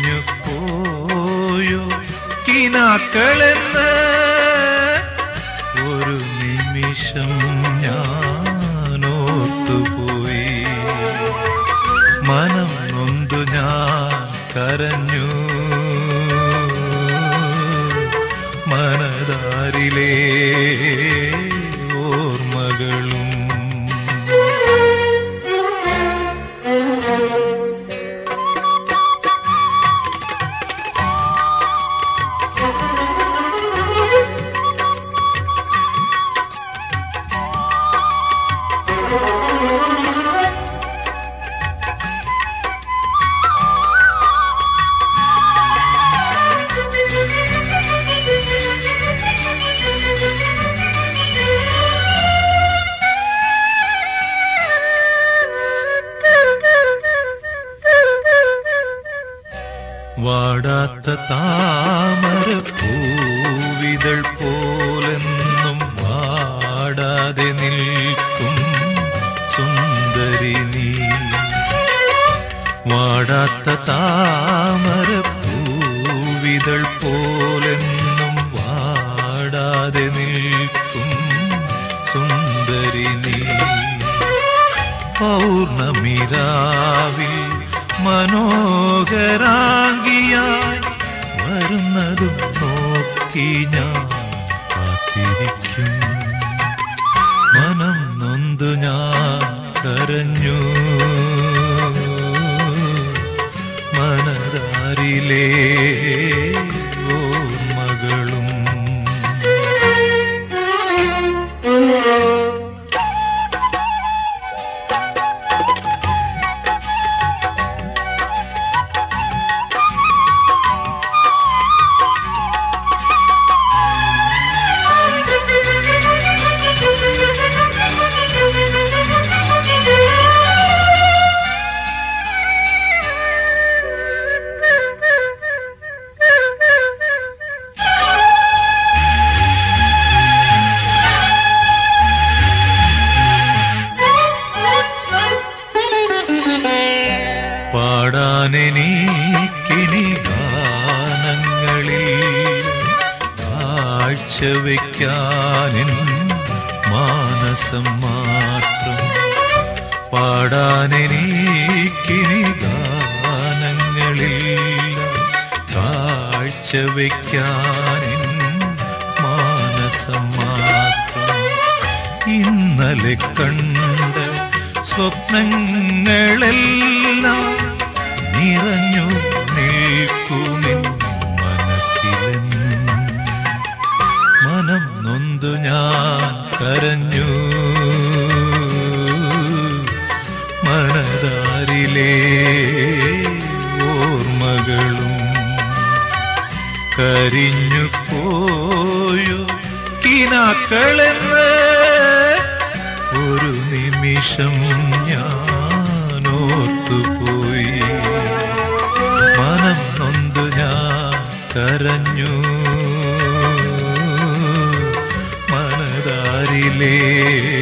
കരിഞ്ഞു പോയോ കിനാക്കളെന്ന് ഒരു നിമിഷം ഞാൻ ഓർത്തുപോയി മനം നൊന്തു ഞാൻ കരഞ്ഞു മനതാരിലേ ഓർമ്മകളും വാടാത്ത താമര പൂവിതൾ പോലെന്നും വാടാതെ നിൽക്കും സുന്ദരി നീ വാടാത്ത താമര പൂവിതൾ പോലെന്നും വാടാതെ നിൽക്കും സുന്ദരി നീ പൗർണമിരാവിൽ മനോഹരാംഗിയായി വരുന്നതും നോക്കി ഞാൻ കാത്തിരിക്കും മനം നൊന്തു ഞാൻ കരഞ്ഞു മനതാരിലേ ഓർമ്മകളും പാടാനെനിക്കിനി ഗാനങ്ങളിൽ കാഴ്ചവെക്കാനിൻ മാനസം മാത്രം പാടാനെനിക്കിനി ഗാനങ്ങളിൽ കാഴ്ചവെക്കാനിൻ മാനസം മാത്രം ഇന്നലെ കണ്ട സ്വപ്നങ്ങളെല്ലാം നിറഞ്ഞു നിൽക്കുമിൻ മനസ്സിലെന്നും മനം നൊന്തു ഞാൻ കരഞ്ഞു മനതാരിലേ ഓർമ്മകളും കരിഞ്ഞു പോയോ കിനാക്കളെന്ന് ഒരു നിമിഷം ഞാൻ ഓർത്തുപോയി മനം നൊന്തു ഞാൻ കരഞ്ഞു മനതാരിലേ